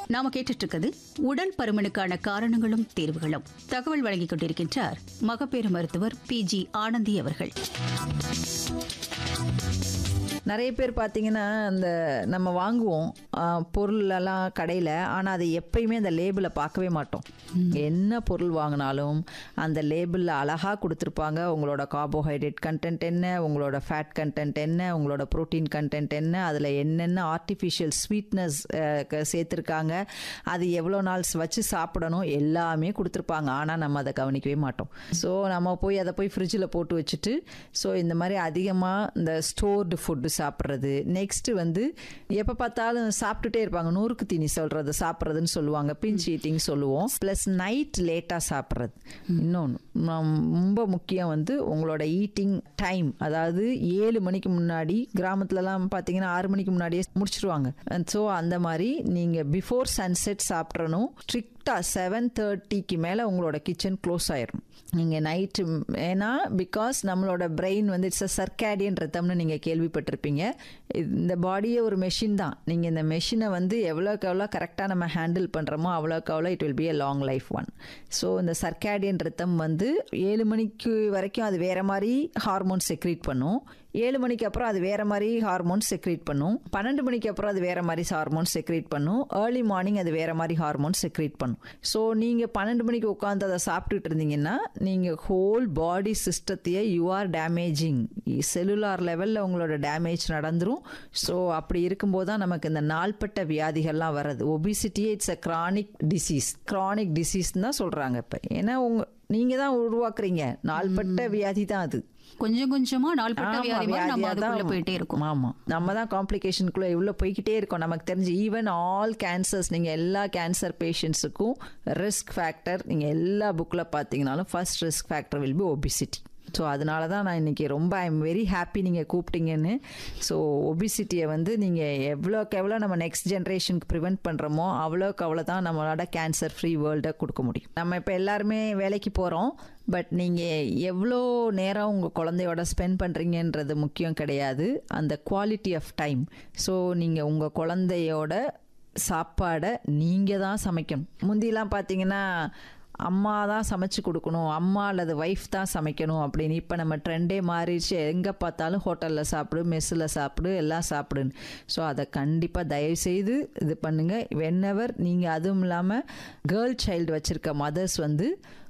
நாம கேட்டுட்டு இருக்குது உடல் பருமனுக்கான காரணங்களும் தீர்வுகளும் தகவல் வழங்கிக் கொண்டிருக்கின்றார் மகப்பேறு மருத்துவர் பி ஜி ஆனந்தி அவர்கள் நிறைய பேர் பார்த்தீங்கன்னா அந்த நம்ம வாங்குவோம் ஆ, பொருள் எல்லாம் கடையில் ஆனால் அதை எப்பயுமே அந்த லேபிளை பார்க்கவே மாட்டோம் என்ன பொருள் வாங்கினாலும் அந்த லேபிளில் அழகாக கொடுத்துருப்பாங்க உங்களோட கார்போஹைட்ரேட் கண்டென்ட் என்ன உங்களோட ஃபேட் கண்டென்ட் என்ன உங்களோட ப்ரோட்டீன் கண்டென்ட் என்ன அதில் என்னென்ன ஆர்டிஃபிஷியல் ஸ்வீட்னஸ் சேர்த்துருக்காங்க அது எவ்வளோ நாள் வச்சு சாப்பிடணும் எல்லாமே கொடுத்துருப்பாங்க ஆனால் நம்ம அதை கவனிக்கவே மாட்டோம் ஸோ நம்ம போய் அதை போய் ஃப்ரிட்ஜில் போட்டு வச்சுட்டு ஸோ இந்த மாதிரி அதிகமாக இந்த ஸ்டோர்டு ஃபுட்டு சாப்பிட்றது நெக்ஸ்ட்டு வந்து எப்போ பார்த்தாலும் சாப்பிட்டுட்டே இருப்பாங்க நூறுக்கு தீனி சொல்கிறது சாப்பிட்றதுன்னு சொல்லுவாங்க பிஞ்ச் ஈட்டிங் சொல்லுவோம் ப்ளஸ் நைட் லேட்டாக சாப்பிட்றது இன்னொன்று ரொம்ப முக்கியம் வந்து உங்களோட ஈட்டிங் டைம் அதாவது ஏழு மணிக்கு முன்னாடி கிராமத்துலலாம் பார்த்தீங்கன்னா ஆறு மணிக்கு முன்னாடியே முடிச்சிருவாங்க ஸோ அந்த மாதிரி நீங்கள் பிஃபோர் சன்செட் சாப்பிட்றணும் ஸ்ட்ரிக்டாக செவன் தேர்ட்டிக்கு மேலே உங்களோட கிச்சன் க்ளோஸ் ஆயிரும் நீங்கள் நைட்டு ஏன்னா பிகாஸ் நம்மளோட பிரெயின் வந்து இட்ஸ் அ சர்க்காடியன் ரத்தம்னு நீங்கள் கேள்விப்பட்டிருப்பீங்க இந்த பாடியே ஒரு மெஷின் தான் நீங்கள் இந்த மெஷினை வந்து எவ்வளோக்கு எவ்வளோ கரெக்டாக நம்ம ஹேண்டில் பண்ணுறோமோ அவ்வளோக்கு அவ்வளோ it will be a long life one so இந்த சர்க்காடியன் ரத்தம் வந்து ஏழு மணிக்கு வரைக்கும் அது வேற மாதிரி ஹார்மோன் செக்ரீட் பண்ணும் ஏழு மணிக்கு அப்புறம் அது வேற மாதிரி ஹார்மோன் செக்ரீட் பண்ணும் பன்னெண்டு மணிக்கு அப்புறம் அது வேற மாதிரி ஹார்மோன் செக்ரீட் பண்ணும் ஏர்லி மார்னிங் அது வேற மாதிரி ஹார்மோன் செக்ரீட் பண்ணும் ஸோ நீங்கள் பன்னெண்டு மணிக்கு உட்காந்து அதை சாப்பிட்டுட்டு இருந்தீங்கன்னா நீங்கள் ஹோல் பாடி சிஸ்டத்தையே யூ ஆர் டேமேஜிங் செல்லுலார் லெவலில் உங்களோட டேமேஜ் நடந்துரும் ஸோ அப்படி இருக்கும்போது தான் நமக்கு இந்த நாள்பட்ட வியாதிகள்லாம் வர்றது ஒபிசிட்டியே it's a chronic disease chronic disease தான் சொல்கிறாங்க இப்போ ஏன்னா உங்க நீங்கள் தான் உருவாக்குறீங்க நாள்பட்ட வியாதி தான் அது கொஞ்சம் கொஞ்சமா நாள்பட்ட ஆமா, வியாதி மாதிரி நம்ம வியாதியா தான் அதுக்குள்ள போயிட்டே இருக்கோம் ஆமா நம்ம தான் காம்ப்ளிகேஷனுக்குள்ள இவ்வளோ போய்கிட்டே இருக்கோம் நமக்கு தெரிஞ்சு ஈவன் ஆல் கேன்சர்ஸ் நீங்கள் எல்லா கேன்சர் பேஷண்ட்ஸுக்கும் ரிஸ்க் ஃபேக்டர் நீங்கள் எல்லா புக்கில் பார்த்தீங்கனாலும் first risk factor will be obesity so அதனால தான் நான் இன்றைக்கி ரொம்ப ஐ எம் வெரி ஹாப்பி நீங்கள் கூப்பிட்டீங்கன்னு ஸோ ஒபிசிட்டியை வந்து நீங்கள் எவ்வளோக்கு எவ்வளோ நம்ம நெக்ஸ்ட் ஜென்ரேஷனுக்கு ப்ரிவெண்ட் பண்ணுறோமோ அவ்வளோக்கு அவ்வளோ தான் நம்மளோட கேன்சர் ஃப்ரீ வேர்ல்டை கொடுக்க முடியும் நம்ம இப்போ எல்லாருமே வேலைக்கு போகிறோம் பட் நீங்கள் எவ்வளோ நேரம் உங்கள் குழந்தையோட ஸ்பெண்ட் பண்ணுறீங்கன்றது முக்கியம் கிடையாது அந்த குவாலிட்டி ஆஃப் டைம் ஸோ நீங்கள் உங்கள் குழந்தையோட சாப்பாடை நீங்கள் தான் சமைக்கணும் முந்திலாம் பார்த்தீங்கன்னா அம்மா தான் சமைச்சு கொடுக்கணும் அம்மா அல்லது ஒய்ஃப் தான் சமைக்கணும் அப்படின்னு இப்போ நம்ம ட்ரெண்டே மாறிடுச்சு எங்கே பார்த்தாலும் ஹோட்டலில் சாப்பிடு மெஸ்ஸில் சாப்பிடு எல்லாம் சாப்பிடுன்னு ஸோ அதை கண்டிப்பாக தயவுசெய்து இது பண்ணுங்கள் வென்னவர் நீங்கள் அதுவும் இல்லாமல் கேர்ள் சைல்டு வச்சுருக்க மதர்ஸ் வந்து